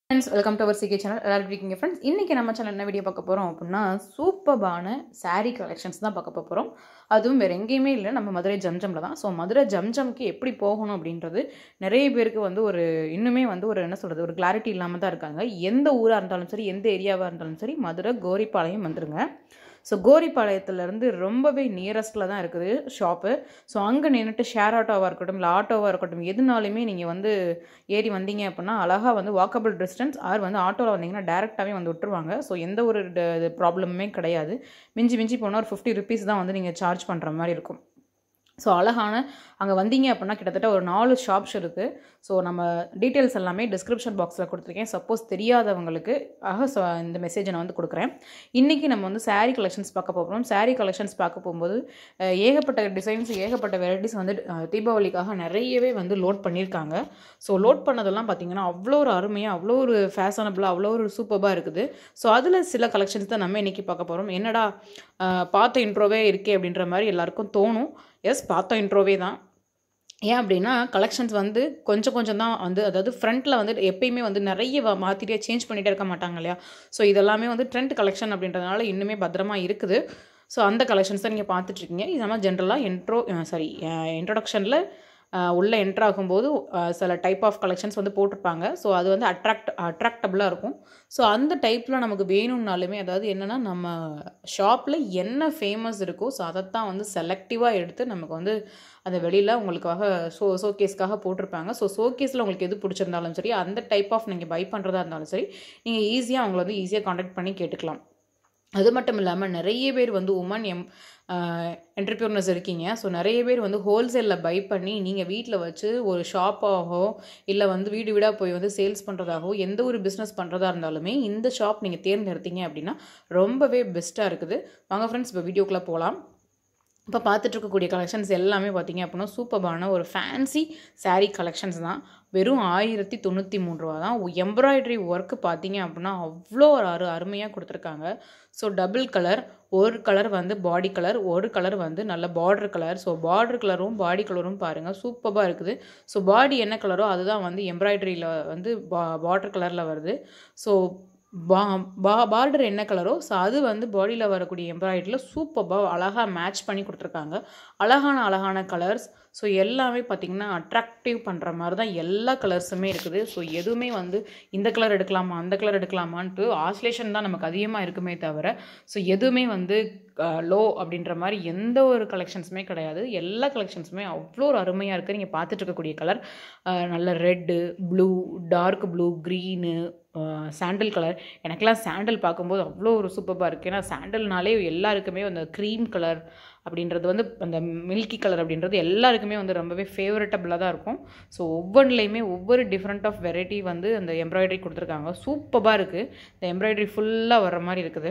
friends welcome to our CK channel எல்லாரும் இருக்கீங்க friends இன்றைக்கி நம்ம சேனல் என்ன வீடியோ பார்க்க போகிறோம் அப்படின்னா சூப்பர்பான saree கலெக்ஷன்ஸ் தான் பார்க்க போகிறோம் அதுவும் வேறு எங்கேயுமே இல்லை நம்ம மதுரை ஜம்ஜமில் தான் ஸோ மதுரை ஜம்ஜம்க்கு எப்படி போகணும் அப்படின்றது நிறைய பேருக்கு வந்து ஒரு இன்னுமே வந்து ஒரு என்ன சொல்கிறது ஒரு கிளாரிட்டி இல்லாமல் தான் இருக்காங்க எந்த ஊராக இருந்தாலும் சரி எந்த ஏரியாவாக இருந்தாலும் சரி மதுரை கோரிப்பாளையம் வந்துருங்க ஸோ கோரிப்பாளையத்துலேருந்து ரொம்பவே நியரஸ்ட்டில் தான் இருக்குது ஷாப்பு ஸோ அங்கே நின்றுட்டு ஷேர் ஆட்டோவாக இருக்கட்டும் இல்லை ஆட்டோவாக இருக்கட்டும் எதுனாலுமே நீங்கள் வந்து ஏறி வந்தீங்க அப்படின்னா அழகாக வந்து வாக்கபிள் டிஸ்டன்ஸ் ஆர் வந்து ஆட்டோவில் வந்தீங்கன்னா டேரெக்டாகவே வந்து விட்டுருவாங்க ஸோ எந்த ஒரு ப்ராப்ளமுமே கிடையாது மிஞ்சி மிஞ்சி போனால் ஒரு ஃபிஃப்டி ருபீஸ் தான் வந்து நீங்கள் சார்ஜ் பண்ணுற மாதிரி இருக்கும் ஸோ அழகான அங்கே வந்தீங்க அப்படின்னா கிட்டத்தட்ட ஒரு நாலு ஷாப்ஸ் இருக்குது ஸோ நம்ம டீட்டெயில்ஸ் எல்லாமே டிஸ்கிரிப்ஷன் பாக்ஸில் கொடுத்துருக்கேன் சப்போஸ் தெரியாதவங்களுக்கு ஆக ஸோ இந்த மெசேஜை நான் வந்து கொடுக்குறேன் இன்றைக்கி நம்ம வந்து saree கலெக்ஷன்ஸ் பார்க்க போகிறோம் saree கலெக்ஷன்ஸ் பார்க்க போகும்போது அஹ், ஏகப்பட்ட டிசைன்ஸ் ஏகப்பட்ட வெரைட்டிஸ் வந்து அஹ், தீபாவளிக்காக நிறையவே வந்து லோட் பண்ணியிருக்காங்க ஸோ லோட் பண்ணதெல்லாம் பார்த்தீங்கன்னா அவ்வளோ ஒரு அருமையாக அவ்வளோ ஒரு ஃபேஷனபிளாக அவ்வளோ ஒரு சூப்பராக இருக்குது ஸோ அதில் சில கலெக்ஷன்ஸ் தான் நம்ம இன்றைக்கி பார்க்க போகிறோம் என்னடா அஹ், பார்த்த இன்ட்ரோவே இருக்கே அப்படின்ற மாதிரி எல்லாருக்கும் தோணும் எஸ் பார்த்த இன்ட்ரோவே தான் ஏன் அப்படின்னா கலெக்ஷன்ஸ் வந்து கொஞ்சம் கொஞ்சம் தான் வந்து அதாவது ஃப்ரண்ட்டில் வந்து எப்பயுமே வந்து நிறைய வ- மாத்திட்டே சேஞ்ச் பண்ணிகிட்டே இருக்க மாட்டாங்க இல்லையா ஸோ இதெல்லாமே வந்து ட்ரெண்ட் கலெக்ஷன் அப்படின்றதுனால இன்னுமே பத்திரமா இருக்குது ஸோ அந்த கலெக்ஷன்ஸ் தான் நீங்கள் பார்த்துட்ருக்கீங்க இது நம்ம ஜென்ரலாக இன்ட்ரோ சாரி இன்ட்ரொடக்ஷனில் உள்ளே என்ட்ரு ஆகும்போது அஹ், சில டைப் ஆஃப் கலெக்ஷன்ஸ் வந்து போட்டிருப்பாங்க ஸோ அது வந்து அட்ராக்ட் அட்ராக்டபுளாக இருக்கும் ஸோ அந்த டைப்பில் நமக்கு வேணும்னாலுமே அதாவது என்னென்னா நம்ம ஷாப்பில் என்ன ஃபேமஸ் இருக்கோ ஸோ அதைத்தான் வந்து செலக்டிவாக எடுத்து நமக்கு வந்து அந்த வெளியில் உங்களுக்காக ஷோ ஷோகேஸ்க்காக போட்டிருப்பாங்க ஸோ ஷோகேஸில் உங்களுக்கு எது பிடிச்சிருந்தாலும் சரி அந்த டைப் ஆஃப் நீங்கள் பை பண்ணுறதா இருந்தாலும் சரி நீங்கள் ஈஸியாக அவங்கள வந்து ஈஸியாக காண்டாக்ட் பண்ணி கேட்டுக்கலாம் அது மட்டும் இல்லாமல் நிறைய பேர் வந்து உமன் எம் என்டர்பிரினர்ஸ் இருக்கீங்க ஸோ நிறைய பேர் வந்து ஹோல்சேலில் பை பண்ணி நீங்கள் வீட்டில் வச்சு ஒரு ஷாப்பாகவோ இல்லை வந்து வீடு வீடாக போய் வந்து சேல்ஸ் பண்ணுறதாகவோ எந்த ஒரு பிஸ்னஸ் பண்ணுறதா இருந்தாலுமே இந்த ஷாப் நீங்கள் தேர்ந்தெடுத்தீங்க அப்படின்னா ரொம்பவே பெஸ்ட்டாக இருக்குது வாங்க ஃப்ரெண்ட்ஸ் இப்போ வீடியோக்குள்ளே போகலாம் இப்போ பார்த்துட்டு இருக்கக்கூடிய கலெக்ஷன்ஸ் எல்லாமே பார்த்தீங்க அப்படின்னா சூப்பரான ஒரு ஃபேன்சி saree கலெக்ஷன்ஸ் தான் வெறும் ஆயிரத்தி தொண்ணூற்றி மூணு ரூபா தான் எம்ப்ராய்டரி ஒர்க்கு பார்த்தீங்க அப்படின்னா அவ்வளோ ஒரு அரு அருமையாக கொடுத்துருக்காங்க ஸோ டபுள் கலர் ஒரு கலர் வந்து பாடி கலர் ஒரு கலர் வந்து நல்ல பார்டர் கலர் ஸோ பார்டர் கலரும் பாடி கலரும் பாருங்கள் சூப்பராக இருக்குது ஸோ பாடி என்ன கலரோ அதுதான் வந்து எம்ப்ராய்டரியில் வந்து பா பார்டர் கலரில் வருது ஸோ பா பா பார்டர் என்ன கலரோ ஸோ அது வந்து பாடியில் வரக்கூடிய எம்ப்ராய்டரியில் சூப்பராக அழகாக மேட்ச் பண்ணி கொடுத்துருக்காங்க அழகான அழகான கலர்ஸ் ஸோ எல்லாமே பார்த்திங்கன்னா அட்ராக்டிவ் பண்ணுற மாதிரி தான் எல்லா கலர்ஸுமே இருக்குது ஸோ எதுவுமே வந்து இந்த கலர் எடுக்கலாமா அந்த கலர் எடுக்கலாமான்ட்டு ஆஸ்லேஷன் தான் நமக்கு அதிகமாக இருக்குமே தவிர ஸோ எதுவுமே வந்து லோ அப்படின்ற மாதிரி எந்த ஒரு கலெக்ஷன்ஸுமே கிடையாது எல்லா கலெக்ஷன்ஸுமே அவ்வளோ ஒரு அருமையாக இருக்குது நீங்கள் பார்த்துட்டு இருக்கக்கூடிய கலர் நல்ல red blue dark blue green sandal colour எனக்கெல்லாம் சாண்டல் பார்க்கும்போது அவ்வளோ ஒரு சூப்பராக இருக்குது ஏன்னா சாண்டல்னாலே எல்லாருக்குமே அந்த க்ரீம் கலர் அப்படின்றது வந்து அந்த மில்கி கலர் அப்படின்றது எல்லாருக்குமே வந்து ரொம்பவே ஃபேவரட்டபுளாக தான் இருக்கும் ஸோ ஒவ்வொன்றுலையுமே ஒவ்வொரு டிஃப்ரெண்ட் ஆஃப் வெரைட்டி வந்து அந்த எம்ப்ராய்டரி கொடுத்துருக்காங்க சூப்பராக இருக்குது இந்த எம்ப்ராய்டரி ஃபுல்லாக வர்ற மாதிரி இருக்குது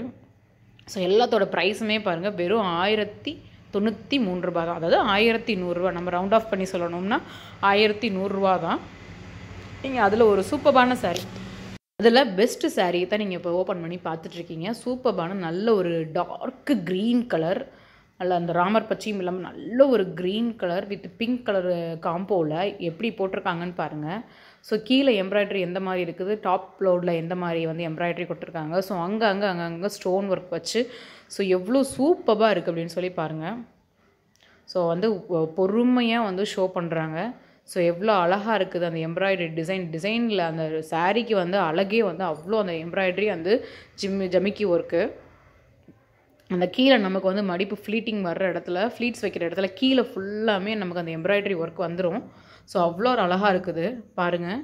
ஸோ எல்லாத்தோட ப்ரைஸுமே பாருங்கள் வெறும் ஆயிரத்தி தொண்ணூற்றி மூணு ரூபா தான் அதாவது ஆயிரத்தி நூறுரூவா நம்ம ரவுண்ட் ஆஃப் பண்ணி சொல்லணும்னா ஆயிரத்தி நூறுரூவா தான் நீங்கள் அதில் ஒரு சூப்பரான saree அதில் பெஸ்ட்டு saree தான் நீங்கள் இப்போ ஓப்பன் பண்ணி பார்த்துட்ருக்கீங்க சூப்பரான நல்ல ஒரு டார்க் க்ரீன் கலர் நல்ல அந்த ராமர் பச்சையும் இல்லாமல் நல்ல ஒரு green colour with pink colour காம்போவில் எப்படி போட்டிருக்காங்கன்னு பாருங்கள் ஸோ கீழே எம்ப்ராய்டரி எந்த மாதிரி இருக்குது டாப் லோடில் எந்த மாதிரி வந்து எம்ப்ராய்டரி கொடுத்துருக்காங்க ஸோ அங்கே அங்கே அங்கே அங்கே ஸ்டோன் ஒர்க் வச்சு ஸோ எவ்வளோ சூப்பராக இருக்குது அப்படின்னு சொல்லி பாருங்கள் ஸோ வந்து பொறுமையாக வந்து ஷோ பண்ணுறாங்க ஸோ எவ்வளோ அழகாக இருக்குது அந்த எம்ப்ராய்டரி டிசைன் டிசைனில் அந்த சாரீக்கு வந்து அழகே வந்து அவ்வளோ அந்த எம்ப்ராய்டரி வந்து ஜிம்மி ஜமிக்கி ஒர்க்கு அந்த கீழே நமக்கு வந்து மடிப்பு ஃப்ளீட்டிங் வர்ற இடத்துல ஃப்ளீட்ஸ் வைக்கிற இடத்துல கீழே ஃபுல்லாமே நமக்கு அந்த எம்ப்ராய்டரி ஒர்க் வந்துடும் ஸோ அவ்வளோ ஒரு அழகாக இருக்குது பாருங்கள்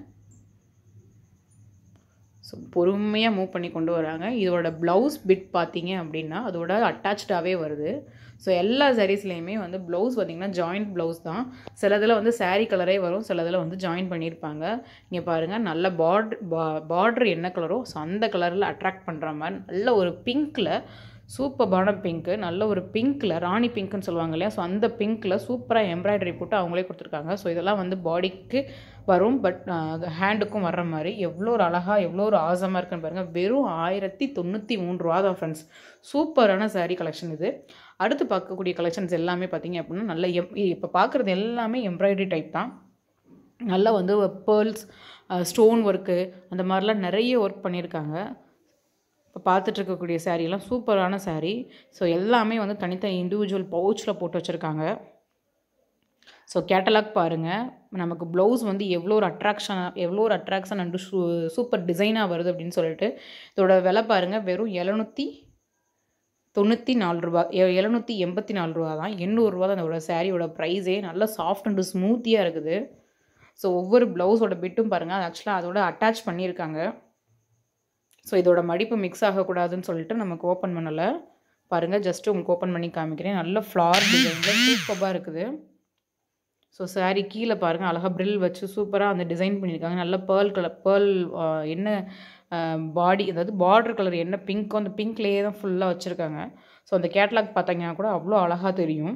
ஸோ பொறுமையாக மூவ் பண்ணி கொண்டு வராங்க இதோட ப்ளவுஸ் பிட் பார்த்தீங்க அப்படின்னா அதோட அட்டாச்சாகவே வருது ஸோ எல்லா சாரீஸ்லேயுமே வந்து ப்ளவுஸ் பார்த்திங்கன்னா ஜாயிண்ட் ப்ளவுஸ் தான் சிலதில் வந்து saree கலரே வரும் சிலதில் வந்து ஜாயின் பண்ணியிருப்பாங்க இங்கே பாருங்கள் நல்ல பார்டர் பார்டர் என்ன கலரோ ஸோ அந்த கலரில் அட்ராக்ட் பண்ணுற மாதிரி நல்ல ஒரு பிங்க்கில் சூப்பரான பிங்க்கு நல்ல ஒரு பிங்க்கில் ராணி பிங்க்குன்னு சொல்லுவாங்க இல்லையா ஸோ அந்த பிங்க்கில் சூப்பராக எம்ப்ராய்டரி போட்டு அவங்களே கொடுத்துருக்காங்க ஸோ இதெல்லாம் வந்து பாடிக்கு வரும் பட் ஹேண்டுக்கும் வர்ற மாதிரி எவ்வளோ ஒரு அழகாக எவ்வளோ ஒரு ஆசமாக இருக்குன்னு பாருங்கள் வெறும் ஆயிரத்தி தொண்ணூற்றி மூணு ரூபா தான் ஃப்ரெண்ட்ஸ் சூப்பரான saree கலெக்ஷன் இது அடுத்து பார்க்கக்கூடிய கலெக்ஷன்ஸ் எல்லாமே பார்த்தீங்க அப்படின்னா நல்ல எம் இப்போ பார்க்குறது எல்லாமே எம்ப்ராய்டரி டைப் தான் நல்லா வந்து பேர்ல்ஸ் ஸ்டோன் ஒர்க்கு அந்த மாதிரிலாம் நிறைய ஒர்க் பண்ணியிருக்காங்க இப்போ பார்த்துட்டு இருக்கக்கூடிய saree எல்லாம் சூப்பரான saree ஸோ எல்லாமே வந்து தனித்தனி இண்டிவிஜுவல் பவுச்சில் போட்டு வச்சுருக்காங்க ஸோ கேட்டலாக் பாருங்கள் நமக்கு ப்ளவுஸ் வந்து எவ்வளோ ஒரு அட்ராக்ஷனாக எவ்வளோ ஒரு அட்ராக்ஷன் அண்டு சூ சூப்பர் டிசைனாக வருது அப்படின்னு சொல்லிட்டு இதோட விலை பாருங்கள் வெறும் எழுநூற்றி தொண்ணூற்றி நாலு ரூபா எ- எழுநூற்றி எண்பத்தி நாலு ரூபா தான் எண்ணூறுரூவா தான் அதோட சாரியோட ப்ரைஸே நல்லா சாஃப்ட் அண்டு ஸ்மூத்தியாக இருக்குது ஸோ ஒவ்வொரு ப்ளவுஸோட பிட்டும் பாருங்கள் அது ஆக்சுவலாக அதோட அட்டாச் பண்ணியிருக்காங்க ஸோ இதோட மடிப்பு மிக்ஸ் ஆகக்கூடாதுன்னு சொல்லிட்டு நமக்கு ஓப்பன் பண்ணலை பாருங்கள் ஜஸ்ட் உங்களுக்கு ஓப்பன் பண்ணி காமிக்கிறேன் நல்ல ஃப்ளார் டிசைனில் சூப்பராக இருக்குது ஸோ saree கீழே பாருங்கள் அழகாக ப்ரில் வச்சு சூப்பராக அந்த டிசைன் பண்ணியிருக்காங்க நல்ல பேர்ல் கலர் பேர்ல் என்ன பாடி அதாவது பார்டர் கலர் என்ன பிங்க்கோ அந்த பிங்க்லேயே தான் ஃபுல்லாக வச்சுருக்காங்க ஸோ அந்த கேட்லாக் பார்த்தீங்கன்னா கூட அவ்வளோ அழகாக தெரியும்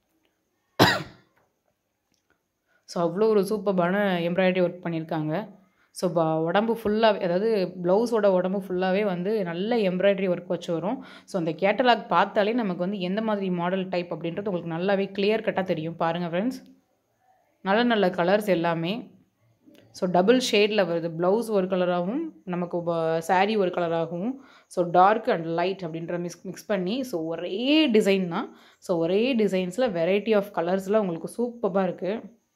ஸோ அவ்வளோ ஒரு சூப்பரான எம்ப்ராய்டரி ஒர்க் பண்ணியிருக்காங்க ஸோ ப உடம்பு ஃபுல்லாகவே அதாவது ப்ளவுஸோட உடம்பு ஃபுல்லாகவே வந்து நல்ல எம்ப்ராய்டரி ஒர்க் வச்சு வரும் ஸோ அந்த கேட்டலாக் பார்த்தாலே நமக்கு வந்து எந்த மாதிரி மாடல் டைப் அப்படின்றது உங்களுக்கு நல்லாவே கிளியர் கட்டாக தெரியும் பாருங்கள் ஃப்ரெண்ட்ஸ் நல்ல நல்ல கலர்ஸ் எல்லாமே ஸோ டபுள் ஷேடில் வருது ப்ளவுஸ் ஒரு கலராகவும் நமக்கு saree ஒரு கலராகவும் ஸோ டார்க் அண்ட் லைட் அப்படின்ற மிக்ஸ் மிக்ஸ் பண்ணி ஸோ ஒரே டிசைன் தான் ஸோ ஒரே டிசைன்ஸில் வெரைட்டி ஆஃப் கலர்ஸில் உங்களுக்கு சூப்பராக இருக்குது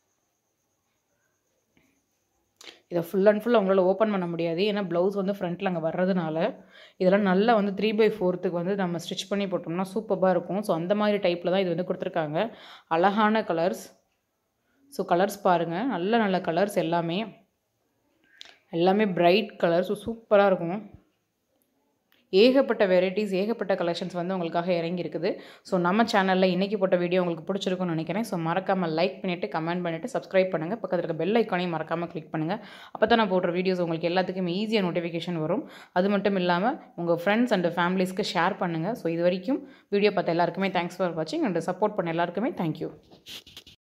இதை ஃபுல் அண்ட் ஃபுல் அவங்களால ஓப்பன் பண்ண முடியாது ஏன்னா ப்ளவுஸ் வந்து ஃப்ரண்ட்டில் அங்கே வர்றதுனால இதெல்லாம் நல்லா வந்து த்ரீ பை ஃபோர்த்துக்கு வந்து நம்ம ஸ்டிச் பண்ணி போட்டோம்னா சூப்பராக இருக்கும் ஸோ அந்த மாதிரி டைப்பில் தான் இது வந்து கொடுத்துருக்காங்க அழகான கலர்ஸ் ஸோ கலர்ஸ் பாருங்கள் நல்ல நல்ல கலர்ஸ் எல்லாமே எல்லாமே பிரைட் கலர்ஸ் சூப்பராக இருக்கும் ஏகப்பட்ட வெரைட்டிஸ் ஏகப்பட்ட கலெக்ஷன்ஸ் வந்து உங்களுக்காக இறங்கி இருக்குது ஸோ நம்ம சேனலில் இன்றைக்கி போட்ட வீடியோ உங்களுக்கு பிடிச்சிருக்கும்னு நினைக்கிறேன் ஸோ மறக்காமல் லைக் பண்ணிவிட்டு கமெண்ட் பண்ணிவிட்டு சப்ஸ்கிரைப் பண்ணுங்கள் பக்கத்தில் இருக்க பெல் ஐக்கானையும் மறக்காமல் கிளிக் பண்ணுங்கள் அப்போ தான் நான் போடுற வீடியோஸ் உங்களுக்கு எல்லாத்துக்கும் ஈஸியாக நோட்டிஃபிகேஷன் வரும் அது மட்டும் இல்லாமல் உங்கள் ஃப்ரெண்ட்ஸ் அண்ட் ஃபேமிலிஸ்க்கு ஷேர் பண்ணுங்கள் ஸோ இது வரைக்கும் வீடியோ பார்த்த எல்லாருக்குமே தேங்க்ஸ் ஃபார் வாட்சிங் அண்ட் சப்போர்ட் பண்ண எல்லாருக்குமே தேங்க்யூ